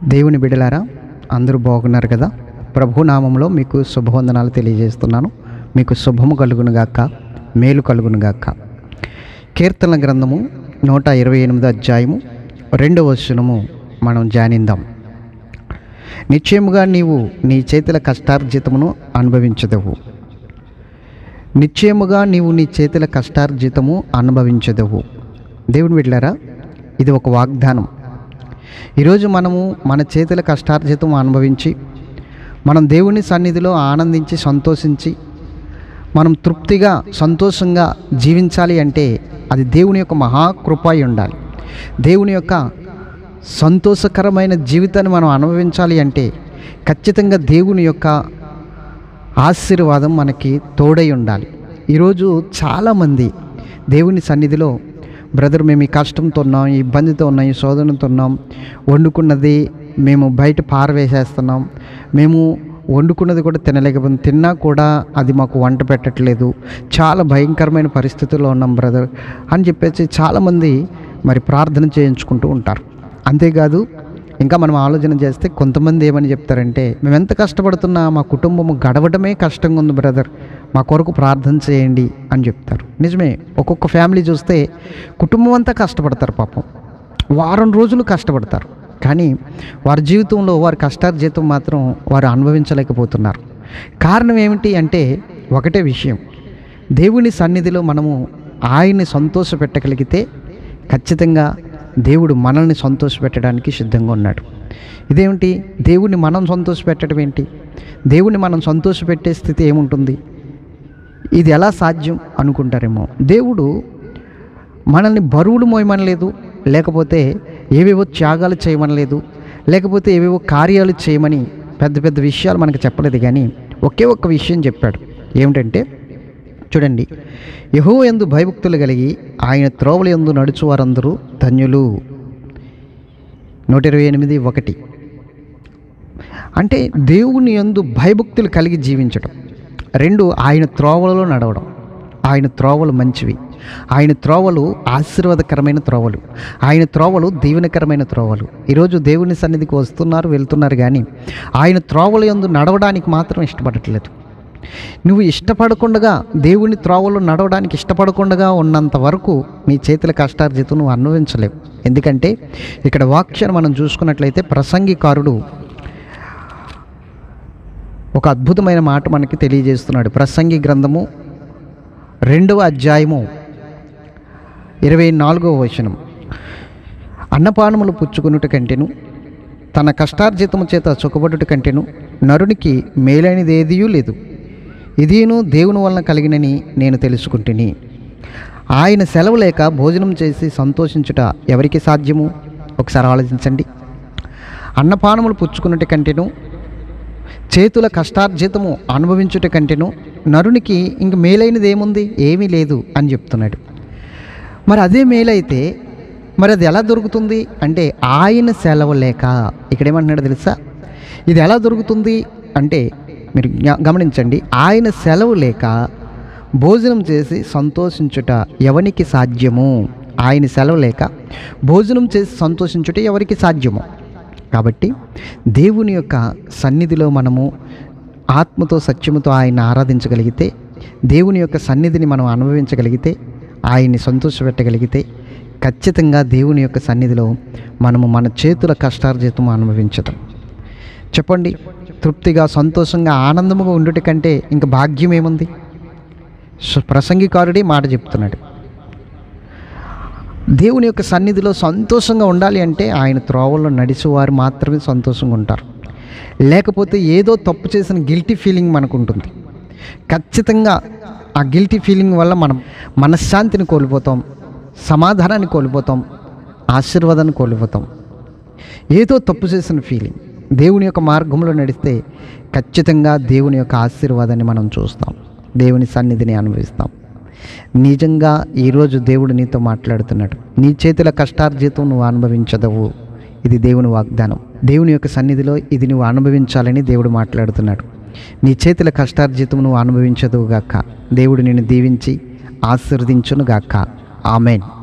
దేవుని బిడలారా అందరూ బాగున్నారు కదా ప్రభు నామంలో మీకు శుభవందనాలు తెలియజేస్తున్నాను మీకు శుభము కలుగునుగాక మేలు కలుగునుగాక కీర్తన గ్రంథము నూట ఇరవై ఎనిమిది అధ్యాయము రెండవ వచనము మనం ధ్యానిందాం నిశ్చయముగా నీవు నీ చేతుల కష్టార్జితమును అనుభవించదవు నిశ్చయముగా నీవు నీ చేతుల కష్టార్జితము అనుభవించదవు దేవుని బిడ్డారా ఇది ఒక వాగ్దానం ఈరోజు మనము మన చేతుల కష్టార్జితం అనుభవించి మనం దేవుని సన్నిధిలో ఆనందించి సంతోషించి మనం తృప్తిగా సంతోషంగా జీవించాలి అంటే అది దేవుని యొక్క మహాకృప అయి ఉండాలి దేవుని యొక్క సంతోషకరమైన జీవితాన్ని మనం అనుభవించాలి అంటే ఖచ్చితంగా దేవుని యొక్క ఆశీర్వాదం మనకి తోడై ఉండాలి ఈరోజు చాలామంది దేవుని సన్నిధిలో బ్రదర్ మేము ఈ కష్టంతో ఉన్నాం ఈ ఇబ్బందితో ఉన్నాం ఈ శోధనతో ఉన్నాం వండుకున్నది మేము బయట పారవేసేస్తున్నాం మేము వండుకున్నది కూడా తినలేకపోతే తిన్నా కూడా అది మాకు వంట పెట్టట్లేదు చాలా భయంకరమైన పరిస్థితుల్లో ఉన్నాం బ్రదర్ అని చెప్పేసి చాలామంది మరి ప్రార్థన చేయించుకుంటూ ఉంటారు అంతేకాదు ఇంకా మనం ఆలోచన చేస్తే కొంతమంది ఏమని చెప్తారంటే మేము ఎంత కష్టపడుతున్నా మా కుటుంబం గడవడమే కష్టంగా ఉంది బ్రదర్ మా కొరకు ప్రార్థన చేయండి అని చెప్తారు నిజమే ఒక్కొక్క ఫ్యామిలీ చూస్తే కుటుంబం అంతా కష్టపడతారు పాపం వారం రోజులు కష్టపడతారు కానీ వారి జీవితంలో వారి కష్టార్జితం మాత్రం వారు అనుభవించలేకపోతున్నారు కారణం ఏమిటి అంటే ఒకటే విషయం దేవుని సన్నిధిలో మనము ఆయన్ని సంతోషపెట్టగలిగితే ఖచ్చితంగా దేవుడు మనల్ని సంతోషపెట్టడానికి సిద్ధంగా ఉన్నాడు ఇదేమిటి దేవుని మనం సంతోషపెట్టడం ఏంటి దేవుని మనం సంతోషపెట్టే స్థితి ఏముంటుంది ఇది ఎలా సాధ్యం అనుకుంటారేమో దేవుడు మనల్ని బరువులు మోయమనలేదు లేకపోతే ఏవేవో త్యాగాలు చేయమనలేదు లేకపోతే ఏవేవో కార్యాలు చేయమని పెద్ద పెద్ద విషయాలు మనకు చెప్పలేదు కానీ ఒకే ఒక్క విషయం చెప్పాడు ఏమిటంటే చూడండి యహో ఎందు భయభక్తులు కలిగి ఆయన త్రోవల ఎందు నడుచు వారందరూ ధన్యులు నూట ఇరవై ఎనిమిది ఒకటి అంటే దేవుని యందు భయభక్తులు కలిగి జీవించడం రెండు ఆయన త్రోవలలో నడవడం ఆయన త్రోవలు మంచివి ఆయన త్రోవలు ఆశీర్వాదకరమైన త్రోవలు ఆయన త్రోవలు దీవెనకరమైన త్రోవలు ఈరోజు దేవుని సన్నిధికి వస్తున్నారు వెళ్తున్నారు కానీ ఆయన త్రోవల యందు నడవడానికి మాత్రం ఇష్టపడట్లేదు నువ్వు ఇష్టపడకుండా దేవుని త్రోవలో నడవడానికి ఇష్టపడకుండా ఉన్నంత వరకు నీ చేతుల కష్టార్జితం నువ్వు అనుభవించలేవు ఎందుకంటే ఇక్కడ వాక్యాన్ని మనం చూసుకున్నట్లయితే ప్రసంగికారుడు ఒక అద్భుతమైన మాట మనకి తెలియజేస్తున్నాడు ప్రసంగి గ్రంథము రెండవ అధ్యాయము ఇరవై నాలుగవ వచనం అన్నపానములు పుచ్చుకునుట కంటేను తన కష్టార్జితము చేత చుకబడుట కంటేను నరునికి మేలైనది ఏదియూ లేదు ఇదిను దేవుని వలన కలిగినని నేను తెలుసుకుంటుని ఆయన సెలవు లేక భోజనం చేసి సంతోషించుట ఎవరికి సాధ్యము ఒకసారి ఆలోచించండి అన్నపానములు పుచ్చుకున్నట్టు కంటేను చేతుల కష్టార్జితము అనుభవించుట కంటేను నరునికి ఇంక మేలైనది ఏముంది ఏమీ లేదు అని చెప్తున్నాడు మరి అదే మేలైతే మరి అది ఎలా దొరుకుతుంది అంటే ఆయన సెలవు లేక ఇక్కడ ఏమంటున్నాడు తెలుసా ఇది ఎలా దొరుకుతుంది అంటే మీరు జ్ఞా- గమనించండి ఆయన సెలవు లేక భోజనం చేసి సంతోషించుట ఎవనికి సాధ్యము ఆయన సెలవు లేక భోజనం చేసి సంతోషించుట ఎవరికి సాధ్యము కాబట్టి దేవుని యొక్క సన్నిధిలో మనము ఆత్మతో సత్యముతో ఆయన ఆరాధించగలిగితే దేవుని యొక్క సన్నిధిని మనం అనుభవించగలిగితే ఆయన్ని సంతోషపెట్టగలిగితే ఖచ్చితంగా దేవుని యొక్క సన్నిధిలో మనము మన చేతుల కష్టార్జితం అనుభవించటం చెప్పండి తృప్తిగా సంతోషంగా ఆనందముగా ఉండుట కంటే ఇంకా భాగ్యం ఏముంది స- ప్రసంగికారుడే మాట చెప్తున్నాడు దేవుని యొక్క సన్నిధిలో సంతోషంగా ఉండాలి అంటే ఆయన త్రోవల్లో నడిచేవారు మాత్రమే సంతోషంగా ఉంటారు లేకపోతే ఏదో తప్పు చేసిన గిల్టీ ఫీలింగ్ మనకు ఉంటుంది ఖచ్చితంగా ఆ గిల్టీ ఫీలింగ్ వల్ల మనం మనశ్శాంతిని కోల్పోతాం సమాధానాన్ని కోల్పోతాం ఆశీర్వాదాన్ని కోల్పోతాం ఏదో తప్పు చేసిన ఫీలింగ్ దేవుని యొక్క మార్గంలో నడిస్తే ఖచ్చితంగా దేవుని యొక్క ఆశీర్వాదాన్ని మనం చూస్తాం దేవుని సన్నిధిని అనుభవిస్తాం నిజంగా ఈరోజు దేవుడు నీతో మాట్లాడుతున్నాడు నీ చేతుల కష్టార్జితం నువ్వు అనుభవించదవు ఇది దేవుని వాగ్దానం దేవుని యొక్క సన్నిధిలో ఇది నువ్వు అనుభవించాలని దేవుడు మాట్లాడుతున్నాడు నీ చేతుల కష్టార్జితం నువ్వు అనుభవించదువు గాక దేవుడు నిన్ను దీవించి ఆశీర్వదించును గాక ఆమెన్